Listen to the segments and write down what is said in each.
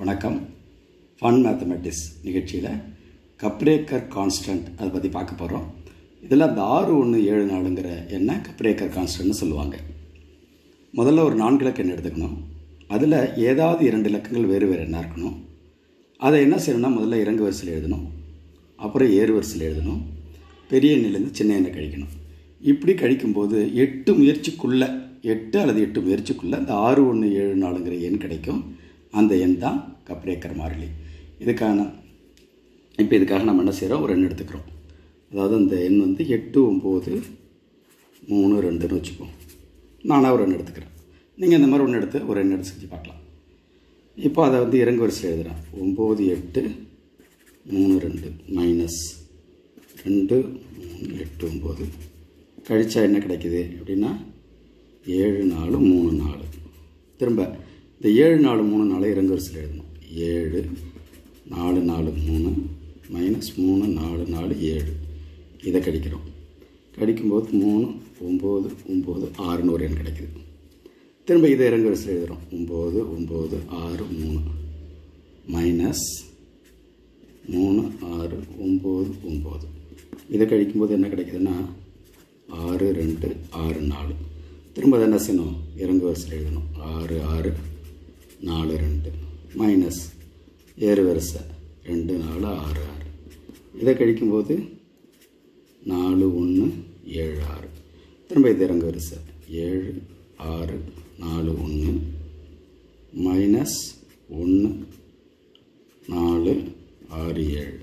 வணக்கம் fun mathematics நிகழ்ச்சியில் Kaprekar constant அதை பற்றி பார்க்க போகிறோம் இதில் அந்த ஆறு ஒன்று ஏழு நாலுங்கிற என்ன கப்ரேக்கர் கான்ஸ்டன்ட்னு சொல்லுவாங்க முதல்ல ஒரு நான்கு இலக்க எண் எடுத்துக்கணும் அதில் ஏதாவது இரண்டு இலக்கங்கள் வேறு வேறு என்ன இருக்கணும் அதை என்ன செய்யணும்னா முதல்ல இறங்கு வரிசையில் எழுதணும் அப்புறம் ஏறு வரிசையில் எழுதணும் பெரிய எண்ணிலேருந்து சின்ன எண்ணை கழிக்கணும் இப்படி கழிக்கும்போது எட்டு முயற்சிக்குள்ளே எட்டு அல்லது எட்டு முயற்சிக்குள்ளே அந்த ஆறு ஒன்று ஏழு நாலுங்கிற எண் கிடைக்கும் அந்த எண் தான் கப்ரேக்கர் மாறிலி இதுக்கான இப்போ இதுக்காக நம்ம என்ன செய்கிறோம் ஒரு எண் எடுத்துக்கிறோம் அதாவது அந்த எண் வந்து எட்டு ஒம்பது மூணு ரெண்டுன்னு வச்சுப்போம் நானாக ஒரு எண் எடுத்துக்கிறேன் நீங்கள் இந்த மாதிரி ஒன்று எடுத்து ஒரு எண் எடுத்து செஞ்சு பார்க்கலாம் இப்போ அதை வந்து இறங்கு வரிசையில் எழுதுகிறேன் ஒம்பது எட்டு மூணு ரெண்டு மைனஸ் ரெண்டு மூணு எட்டு ஒம்பது கழிச்சா என்ன கிடைக்குது அப்படின்னா ஏழு நாலு மூணு நாலு திரும்ப இந்த ஏழு நாலு மூணு நாலு இறங்கு வரிசையில் எழுதணும் ஏழு நாலு நாலு மூணு மைனஸ் மூணு நாலு நாலு ஏழு இதை கழிக்கிறோம் கழிக்கும்போது மூணு ஒம்பது ஒம்பது ஆறுன்னு ஒரு எண் கிடைக்குது திரும்ப இதை இறங்கு வரிசையில் எழுதுகிறோம் ஒம்பது ஒம்பது ஆறு மூணு மைனஸ் மூணு ஆறு ஒம்பது ஒம்பது இதை கழிக்கும்போது என்ன கிடைக்குதுன்னா ஆறு ரெண்டு ஆறு நாலு திரும்ப அதை என்ன செய்யணும் இறங்கு வரிசையில் எழுதணும் ஆறு ஆறு நாலு ரெண்டு மைனஸ் ஏறு வரிசை ரெண்டு நாலு ஆறு ஆறு இதை கழிக்கும்போது நாலு ஒன்று ஏழு ஆறு திரும்ப இது இறங்கு வரிசை ஏழு ஆறு நாலு ஒன்று மைனஸ் ஒன்று நாலு ஆறு ஏழு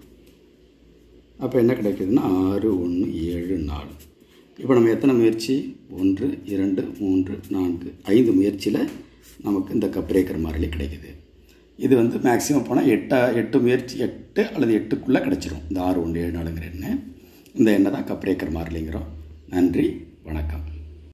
அப்போ என்ன கிடைக்குதுன்னா ஆறு ஒன்று ஏழு நாலு இப்போ நம்ம எத்தனை முயற்சி ஒன்று இரண்டு மூன்று நான்கு ஐந்து முயற்சியில் நமக்கு இந்த கப்ரேக்கர் மாறிலி கிடைக்குது இது வந்து மேக்ஸிமம் போனால் எட்டா எட்டு முயற்சி எட்டு அல்லது எட்டுக்குள்ளே கிடச்சிரும் இந்த ஆறு ஒன்று ஏழு நாலுங்கிற எண்ணெய் இந்த எண்ணெய் தான் கப்ரேக்கர் மாறிலிங்கிறோம் நன்றி வணக்கம்